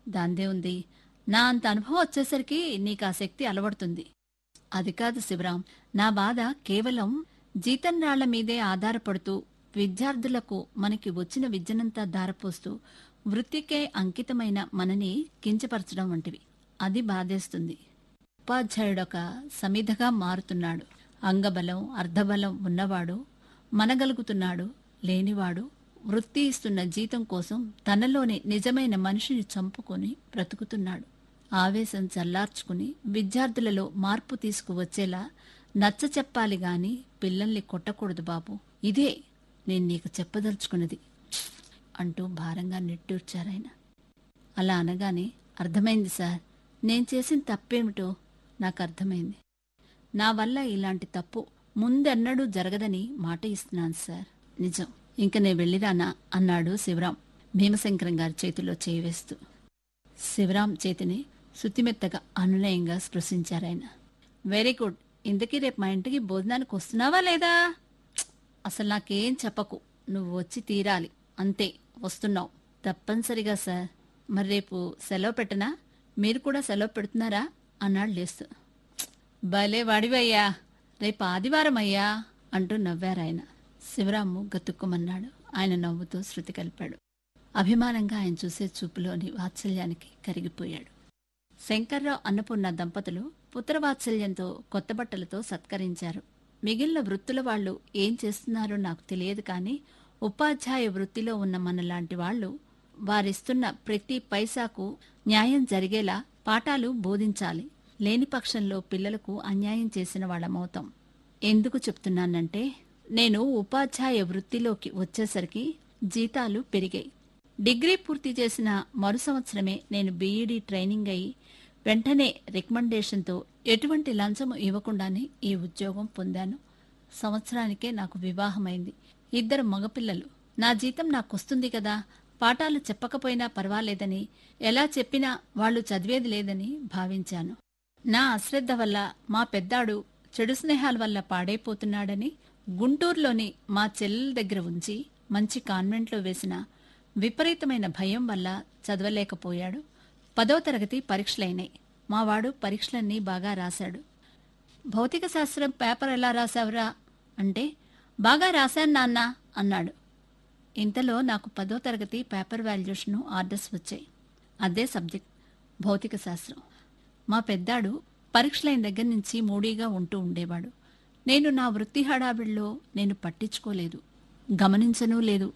దాందే ఉంది నా అంత అనుభవం వచ్చేసరికి నీకు ఆ శక్తి అలవడుతుంది అది కాదు శివరాం నా బాధ కేవలం జీతం రాళ్ల మీదే ఆధారపడుతూ విద్యార్థులకు మనకి వచ్చిన విద్యనంతా ధారపోస్తూ వృత్తికే అంకితమైన మనని కించపరచడం వంటివి అది బాధేస్తుంది ఉపాధ్యాయుడొక సమిధగా మారుతున్నాడు అంగబలం అర్ధబలం ఉన్నవాడు మనగలుగుతున్నాడు లేనివాడు వృత్తి ఇస్తున్న జీతం కోసం తనలోని నిజమైన మనిషిని చంపుకొని బ్రతుకుతున్నాడు ఆవేశం చల్లార్చుకుని విద్యార్థులలో మార్పు తీసుకువచ్చేలా నచ్చ చెప్పాలి గాని పిల్లల్ని కొట్టకూడదు బాబు ఇదే నేను నీకు చెప్పదలుచుకున్నది అంటూ భారంగా నిట్టూర్చారాయన అలా అనగానే అర్థమైంది సార్ నేను చేసిన తప్పేమిటో నాకు అర్థమైంది నా వల్ల ఇలాంటి తప్పు ముందెన్నడూ జరగదని మాట ఇస్తున్నాను సార్ నిజం ఇంక నే వెళ్ళిరానా అన్నాడు శివరాం భీమశంకరం గారి చేతిలో చేయి వేస్తూ శివరాం చేతిని శుతిమెత్తగా అనునయంగా స్పృశించారాయన వెరీ గుడ్ ఇంతకీ రేపు మా ఇంటికి భోజనానికి వస్తున్నావా లేదా ప్చ్! అసలు నాకేం చెప్పకు నువ్వు వచ్చి తీరాలి అంతే వస్తున్నావు తప్పనిసరిగా సార్ మరి రేపు సెలవు పెట్టనా మీరు కూడా సెలవు పెడుతున్నారా అన్నాడు లేస్తూ "ప్చ్! భలే వాడివయ్యా రేపు ఆదివారం అయ్యా అంటూ నవ్వారాయన శివరాము గతుక్కుమన్నాడు ఆయన నవ్వుతూ శృతి కలిపాడు అభిమానంగా ఆయన చూసే చూపులోని వాత్సల్యానికి కరిగిపోయాడు శంకర్రావు అన్నపూర్ణ దంపతులు పుత్రవాత్సల్యంతో కొత్త బట్టలతో సత్కరించారు మిగిలిన వృత్తుల వాళ్ళు ఏం చేస్తున్నారో నాకు తెలియదు కానీ ఉపాధ్యాయ వృత్తిలో ఉన్న మనలాంటి వాళ్ళు వారిస్తున్న ప్రతి పైసాకు న్యాయం జరిగేలా పాఠాలు బోధించాలి లేని పక్షంలో పిల్లలకు అన్యాయం చేసిన వాళ్ళమవుతాం ఎందుకు చెప్తున్నానంటే నేను ఉపాధ్యాయ వృత్తిలోకి వచ్చేసరికి జీతాలు పెరిగాయి డిగ్రీ పూర్తి చేసిన మరు సంవత్సరమే నేను బీఈడీ ట్రైనింగ్ అయి వెంటనే రికమెండేషన్తో ఎటువంటి లంచం ఇవ్వకుండానే ఈ ఉద్యోగం పొందాను సంవత్సరానికే నాకు వివాహమైంది ఇద్దరు మగపిల్లలు నా జీతం నాకొస్తుంది కదా పాఠాలు చెప్పకపోయినా పర్వాలేదని ఎలా చెప్పినా వాళ్ళు చదివేది లేదని భావించాను నా అశ్రద్ధ వల్ల మా పెద్దాడు చెడు స్నేహాల వల్ల పాడైపోతున్నాడని గుంటూరులోని మా చెల్లెల దగ్గర ఉంచి మంచి కాన్వెంట్లో వేసిన విపరీతమైన భయం వల్ల చదవలేకపోయాడు పదో తరగతి పరీక్షలైనాయి మావాడు పరీక్షలన్నీ బాగా రాశాడు భౌతిక శాస్త్రం పేపర్ ఎలా రాశావురా అంటే బాగా రాశాను నాన్న అన్నాడు ఇంతలో నాకు పదో తరగతి పేపర్ వాల్యుయేషన్ ఆర్డర్స్ వచ్చాయి అదే సబ్జెక్ట్ భౌతిక శాస్త్రం మా పెద్దాడు పరీక్షలైన దగ్గర నుంచి మూడీగా ఉంటూ ఉండేవాడు నేను నా వృత్తి హడావిడిలో నేను పట్టించుకోలేదు గమనించనూ లేదు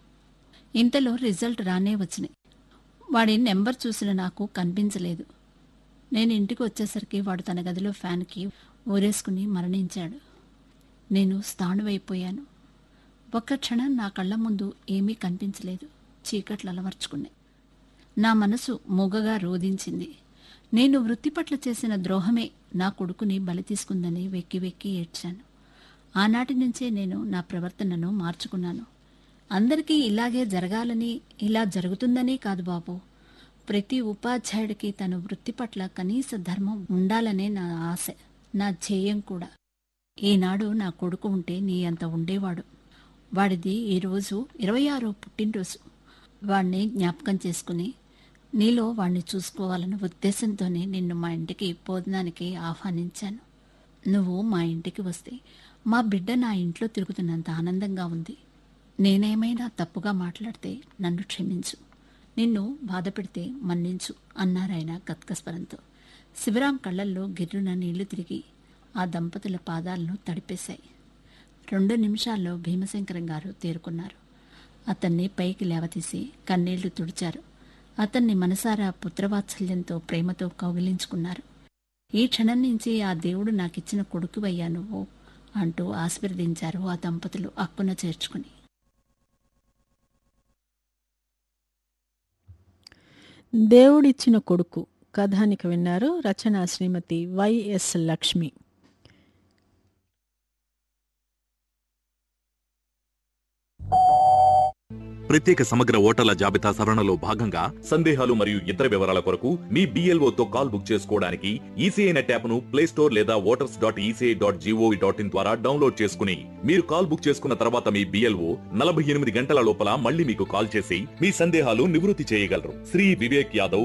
ఇంతలో రిజల్ట్ రానే వచ్చినాయి వాడి నెంబర్ చూసిన నాకు కనిపించలేదు నేను ఇంటికి వచ్చేసరికి వాడు తన గదిలో ఫ్యాన్కి ఊరేసుకుని మరణించాడు నేను స్థాణువైపోయాను ఒక్క క్షణం నా కళ్ళ ముందు ఏమీ కనిపించలేదు చీకట్లు అలవర్చుకున్నాయి నా మనసు మూగగా రోధించింది నేను వృత్తి పట్ల చేసిన ద్రోహమే నా కొడుకుని బలి తీసుకుందని వెక్కి వెక్కి ఏడ్చాను ఆనాటి నుంచే నేను నా ప్రవర్తనను మార్చుకున్నాను అందరికీ ఇలాగే జరగాలని ఇలా జరుగుతుందని కాదు బాబు ప్రతి ఉపాధ్యాయుడికి తన వృత్తి పట్ల కనీస ధర్మం ఉండాలనే నా ఆశ నా ధ్యేయం కూడా ఈనాడు నా కొడుకు ఉంటే నీ అంత ఉండేవాడు వాడిది ఈరోజు ఇరవై ఆరో పుట్టినరోజు వాడిని జ్ఞాపకం చేసుకుని నీలో వాణ్ణి చూసుకోవాలన్న ఉద్దేశంతోనే నిన్ను మా ఇంటికి భోజనానికి ఆహ్వానించాను నువ్వు మా ఇంటికి వస్తే మా బిడ్డ నా ఇంట్లో తిరుగుతున్నంత ఆనందంగా ఉంది నేనేమైనా తప్పుగా మాట్లాడితే నన్ను క్షమించు నిన్ను బాధ పెడితే మన్నించు అన్నారాయన గత్కస్వరంతో శివరాం కళ్ళల్లో గిర్రున నీళ్లు తిరిగి ఆ దంపతుల పాదాలను తడిపేశాయి రెండు నిమిషాల్లో భీమశంకరం గారు తేరుకున్నారు అతన్ని పైకి లేవతీసి కన్నీళ్లు తుడిచారు అతన్ని మనసారా పుత్రవాత్సల్యంతో ప్రేమతో కౌగిలించుకున్నారు ఈ క్షణం నుంచి ఆ దేవుడు నాకిచ్చిన కొడుకువయ్యా నువ్వు అంటూ ఆశీర్వదించారు ఆ దంపతులు అక్కున చేర్చుకుని దేవుడిచ్చిన కొడుకు కథానిక విన్నారు రచన శ్రీమతి వైఎస్ లక్ష్మి ప్రత్యేక సమగ్ర ఓటర్ల జాబితా సవరణలో భాగంగా సందేహాలు మరియు ఇతర వివరాల కొరకు మీ BLO తో కాల్ బుక్ చేసుకోవడానికి ఈసీఐ నెట్ యాప్ ను ప్లే స్టోర్ లేదా voters dot ECI dot GOV dot in ద్వారా డౌన్లోడ్ చేసుకుని మీరు కాల్ బుక్ చేసుకున్న తర్వాత మీ బిఎల్ఓ నలభై ఎనిమిది గంటల లోపల మళ్ళీ మీకు కాల్ చేసి మీ సందేహాలు నివృత్తి చేయగలరు శ్రీ వివేక్ యాదవ్